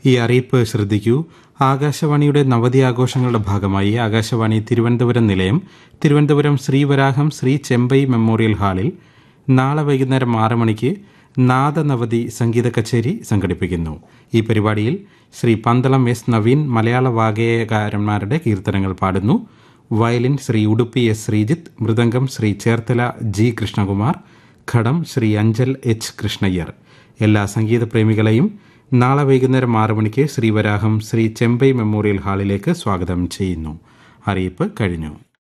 ഈ അറിയിപ്പ് ശ്രദ്ധിക്കൂ ആകാശവാണിയുടെ നവതി ആഘോഷങ്ങളുടെ ഭാഗമായി ആകാശവാണി തിരുവനന്തപുരം നിലയം തിരുവനന്തപുരം ശ്രീവരാഹം ശ്രീ ചെമ്പൈ മെമ്മോറിയൽ ഹാളിൽ നാളെ വൈകുന്നേരം ആറ് മണിക്ക് നാദനവതി സംഗീത കച്ചേരി സംഘടിപ്പിക്കുന്നു ഈ പരിപാടിയിൽ ശ്രീ പന്തളം എസ് നവീൻ മലയാള വാഗേയകാരന്മാരുടെ കീർത്തനങ്ങൾ പാടുന്നു വയലിൻ ശ്രീ ഉടുപ്പി എസ് ശ്രീജിത്ത് മൃദംഗം ശ്രീ ചേർത്തല ജി കൃഷ്ണകുമാർ ഘടം ശ്രീ അഞ്ചൽ എച്ച് കൃഷ്ണയ്യർ എല്ലാ സംഗീത പ്രേമികളെയും നാളെ വൈകുന്നേരം ആറ് മണിക്ക് ശ്രീവരാഹം ശ്രീ ചെമ്പൈ മെമ്മോറിയൽ ഹാളിലേക്ക് സ്വാഗതം ചെയ്യുന്നു അറിയിപ്പ് കഴിഞ്ഞു